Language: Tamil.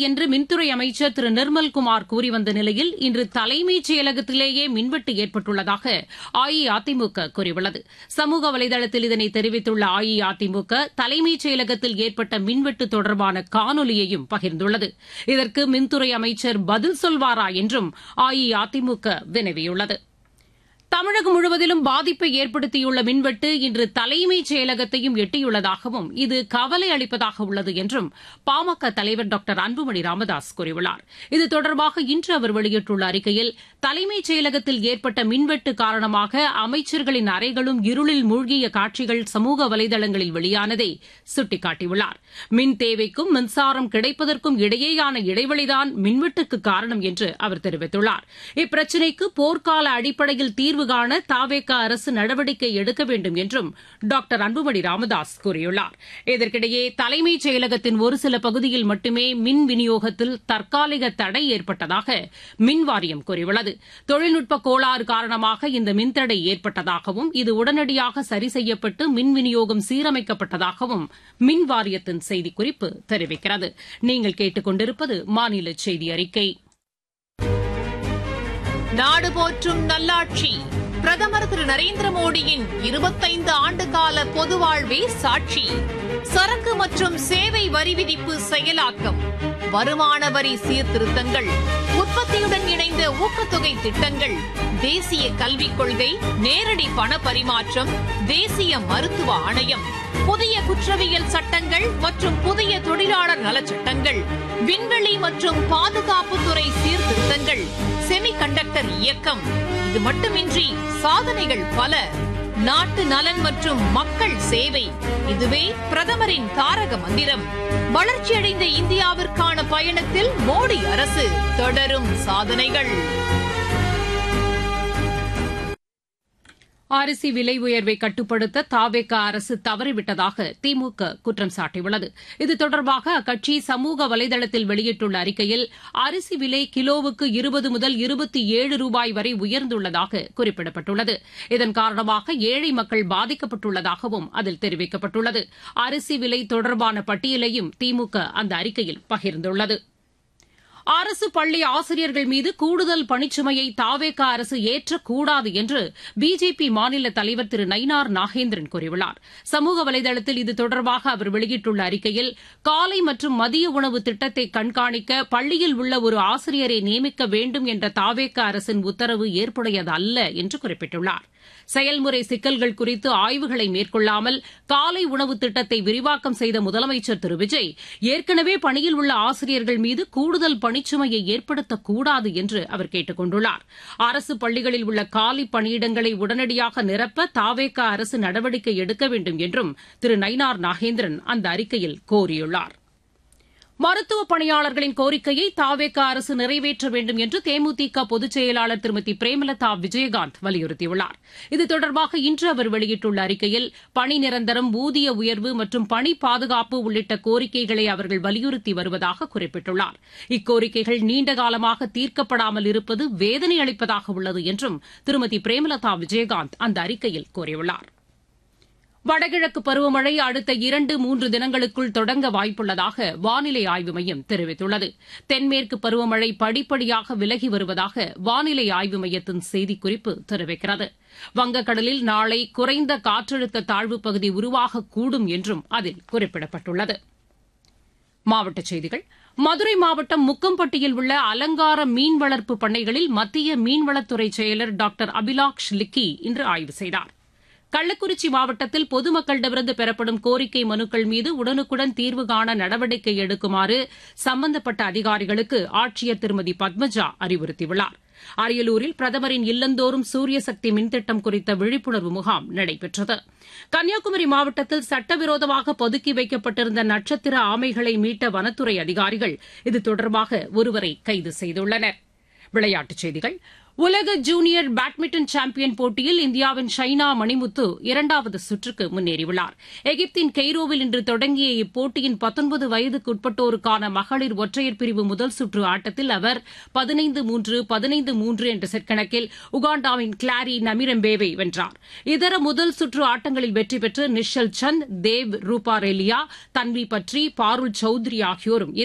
என்று மின்துறை அமைச்சர் திரு நிர்மல்குமார் கூறி வந்த நிலையில் இன்று தலைமைச் செயலகத்திலேயே மின்வெட்டு ஏற்பட்டுள்ளதாக அஇஅதிமுக கூறியுள்ளது சமூக வலைதளத்தில் இதனை தெரிவித்துள்ள அஇஅதிமுக தலைமைச் செயலகத்தில் ஏற்பட்ட மின்வெட்டு தொடர்பான காணொலியையும் பகிர்ந்துள்ளது இதற்கு மின்துறை அமைச்சர் பதில் சொல்வாரா என்றும் அஇஅதிமுக வினவியுள்ளது தமிழகம் முழுவதிலும் பாதிப்பை ஏற்படுத்தியுள்ள மின்வெட்டு இன்று தலைமைச் செயலகத்தையும் எட்டியுள்ளதாகவும் இது கவலை அளிப்பதாக உள்ளது என்றும் பாமக தலைவர் டாக்டர் அன்புமணி ராமதாஸ் கூறியுள்ளார் இது தொடர்பாக இன்று அவர் வெளியிட்டுள்ள அறிக்கையில் தலைமைச் செயலகத்தில் ஏற்பட்ட மின்வெட்டு காரணமாக அமைச்சர்களின் அறைகளும் இருளில் மூழ்கிய காட்சிகள் சமூக வலைதளங்களில் வெளியானதை சுட்டிக்காட்டியுள்ளார் மின் தேவைக்கும் மின்சாரம் கிடைப்பதற்கும் இடையேயான இடைவெளிதான் மின்வெட்டுக்கு காரணம் என்று அவர் தெரிவித்துள்ளார் இப்பிரச்சினைக்கு போர்க்கால அடிப்படையில் தீர்வு காண தாவேக அரசு நடவடிக்கை எடுக்க வேண்டும் என்றும் டாக்டர் அன்புமணி ராமதாஸ் கூறியுள்ளார் இதற்கிடையே தலைமைச் செயலகத்தின் ஒரு சில பகுதியில் மட்டுமே மின் விநியோகத்தில் தற்காலிக தடை ஏற்பட்டதாக மின் வாரியம் கூறியுள்ளது தொழில்நுட்ப கோளாறு காரணமாக இந்த மின்தடை ஏற்பட்டதாகவும் இது உடனடியாக சரி செய்யப்பட்டு மின் விநியோகம் சீரமைக்கப்பட்டதாகவும் மின் வாரியத்தின் செய்திக்குறிப்பு தெரிவிக்கிறது நீங்கள் கேட்டுக் கொண்டிருப்பது மாநில செய்தி அறிக்கை நாடு போற்றும் நல்லாட்சி பிரதமர் திரு நரேந்திர மோடியின் இருபத்தைந்து ஆண்டு கால பொது வாழ்வே சாட்சி சரக்கு மற்றும் சேவை வரி விதிப்பு செயலாக்கம் வருமான வரி சீர்திருத்தங்கள் உற்பத்தியுடன் இணைந்த ஊக்கத்தொகை திட்டங்கள் தேசிய கல்விக் கொள்கை நேரடி பண பரிமாற்றம் தேசிய மருத்துவ ஆணையம் புதிய குற்றவியல் சட்டங்கள் மற்றும் புதிய தொழிலாளர் நலச்சட்டங்கள் விண்வெளி மற்றும் பாதுகாப்புத்துறை சீர்திருத்தங்கள் செமி கண்டக்டர் இயக்கம் இது மட்டுமின்றி சாதனைகள் பல நாட்டு நலன் மற்றும் மக்கள் சேவை இதுவே பிரதமரின் தாரக மந்திரம் வளர்ச்சியடைந்த இந்தியாவிற்கான பயணத்தில் மோடி அரசு தொடரும் சாதனைகள் அரிசி விலை உயர்வை கட்டுப்படுத்த தாவேக அரசு தவறிவிட்டதாக திமுக குற்றம் சாட்டியுள்ளது இது தொடர்பாக அக்கட்சி சமூக வலைதளத்தில் வெளியிட்டுள்ள அறிக்கையில் அரிசி விலை கிலோவுக்கு இருபது முதல் இருபத்தி ஏழு ரூபாய் வரை உயர்ந்துள்ளதாக குறிப்பிடப்பட்டுள்ளது இதன் காரணமாக ஏழை மக்கள் பாதிக்கப்பட்டுள்ளதாகவும் அதில் தெரிவிக்கப்பட்டுள்ளது அரிசி விலை தொடர்பான பட்டியலையும் திமுக அந்த அறிக்கையில் பகிர்ந்துள்ளது அரசு பள்ளி ஆசிரியர்கள் மீது கூடுதல் பணிச்சுமையை தாவேக அரசு ஏற்றக்கூடாது என்று பிஜேபி மாநில தலைவர் திரு நயினார் நாகேந்திரன் கூறியுள்ளார் சமூக வலைதளத்தில் இது தொடர்பாக அவர் வெளியிட்டுள்ள அறிக்கையில் காலை மற்றும் மதிய உணவு திட்டத்தை கண்காணிக்க பள்ளியில் உள்ள ஒரு ஆசிரியரை நியமிக்க வேண்டும் என்ற தாவேக அரசின் உத்தரவு ஏற்புடையது அல்ல என்று குறிப்பிட்டுள்ளார் செயல்முறை சிக்கல்கள் குறித்து ஆய்வுகளை மேற்கொள்ளாமல் காலை உணவு திட்டத்தை விரிவாக்கம் செய்த முதலமைச்சர் திரு விஜய் ஏற்கனவே பணியில் உள்ள ஆசிரியர்கள் மீது கூடுதல் பணிச்சுமையை ஏற்படுத்தக்கூடாது என்று அவர் கேட்டுக் கொண்டுள்ளார் அரசு பள்ளிகளில் உள்ள காலி பணியிடங்களை உடனடியாக நிரப்ப தாவேக அரசு நடவடிக்கை எடுக்க வேண்டும் என்றும் திரு நயினார் நாகேந்திரன் அந்த அறிக்கையில் கோரியுள்ளார் மருத்துவ பணியாளர்களின் கோரிக்கையை தாவேக அரசு நிறைவேற்ற வேண்டும் என்று தேமுதிக பொதுச் செயலாளர் திருமதி பிரேமலதா விஜயகாந்த் வலியுறுத்தியுள்ளார் இது தொடர்பாக இன்று அவர் வெளியிட்டுள்ள அறிக்கையில் பணி நிரந்தரம் ஊதிய உயர்வு மற்றும் பணி பாதுகாப்பு உள்ளிட்ட கோரிக்கைகளை அவர்கள் வலியுறுத்தி வருவதாக குறிப்பிட்டுள்ளார் இக்கோரிக்கைகள் நீண்டகாலமாக தீர்க்கப்படாமல் இருப்பது வேதனை அளிப்பதாக உள்ளது என்றும் திருமதி பிரேமலதா விஜயகாந்த் அந்த அறிக்கையில் கூறியுள்ளார் வடகிழக்கு பருவமழை அடுத்த இரண்டு மூன்று தினங்களுக்குள் தொடங்க வாய்ப்புள்ளதாக வானிலை ஆய்வு மையம் தெரிவித்துள்ளது தென்மேற்கு பருவமழை படிப்படியாக விலகி வருவதாக வானிலை ஆய்வு மையத்தின் செய்திக்குறிப்பு தெரிவிக்கிறது வங்கக்கடலில் நாளை குறைந்த காற்றழுத்த தாழ்வுப் பகுதி உருவாகக்கூடும் என்றும் அதில் குறிப்பிடப்பட்டுள்ளது மாவட்டச் செய்திகள் மதுரை மாவட்டம் முக்கம்பட்டியில் உள்ள அலங்கார மீன் வளர்ப்பு பண்ணைகளில் மத்திய மீன்வளத்துறை செயலர் டாக்டர் அபிலாக்ஷ் லிக்கி இன்று ஆய்வு செய்தார் கள்ளக்குறிச்சி மாவட்டத்தில் பொதுமக்களிடமிருந்து பெறப்படும் கோரிக்கை மனுக்கள் மீது உடனுக்குடன் தீர்வு காண நடவடிக்கை எடுக்குமாறு சம்பந்தப்பட்ட அதிகாரிகளுக்கு ஆட்சியர் திருமதி பத்மஜா அறிவுறுத்தியுள்ளார் அரியலூரில் பிரதமரின் இல்லந்தோறும் சூரிய சக்தி மின்திட்டம் குறித்த விழிப்புணர்வு முகாம் நடைபெற்றது கன்னியாகுமரி மாவட்டத்தில் சட்டவிரோதமாக பதுக்கி வைக்கப்பட்டிருந்த நட்சத்திர ஆமைகளை மீட்ட வனத்துறை அதிகாரிகள் இது தொடர்பாக ஒருவரை கைது செய்துள்ளனர் விளையாட்டுச் செய்திகள் உலக ஜூனியர் பேட்மிண்டன் சாம்பியன் போட்டியில் இந்தியாவின் ஷைனா மணிமுத்து இரண்டாவது சுற்றுக்கு முன்னேறியுள்ளார் எகிப்தின் கெய்ரோவில் இன்று தொடங்கிய இப்போட்டியின் பத்தொன்பது வயதுக்கு உட்பட்டோருக்கான மகளிர் ஒற்றையர் பிரிவு முதல் சுற்று ஆட்டத்தில் அவர் பதினைந்து மூன்று பதினைந்து மூன்று என்ற செட் கணக்கில் உகாண்டாவின் கிளாரி நமிரம்பேவை வென்றார் இதர முதல் சுற்று ஆட்டங்களில் வெற்றி பெற்று நிஷல் சந்த் தேவ் ரூபா ரெலியா தன்வி பட்ரி பாருல் சௌத்ரி ஆகியோரும்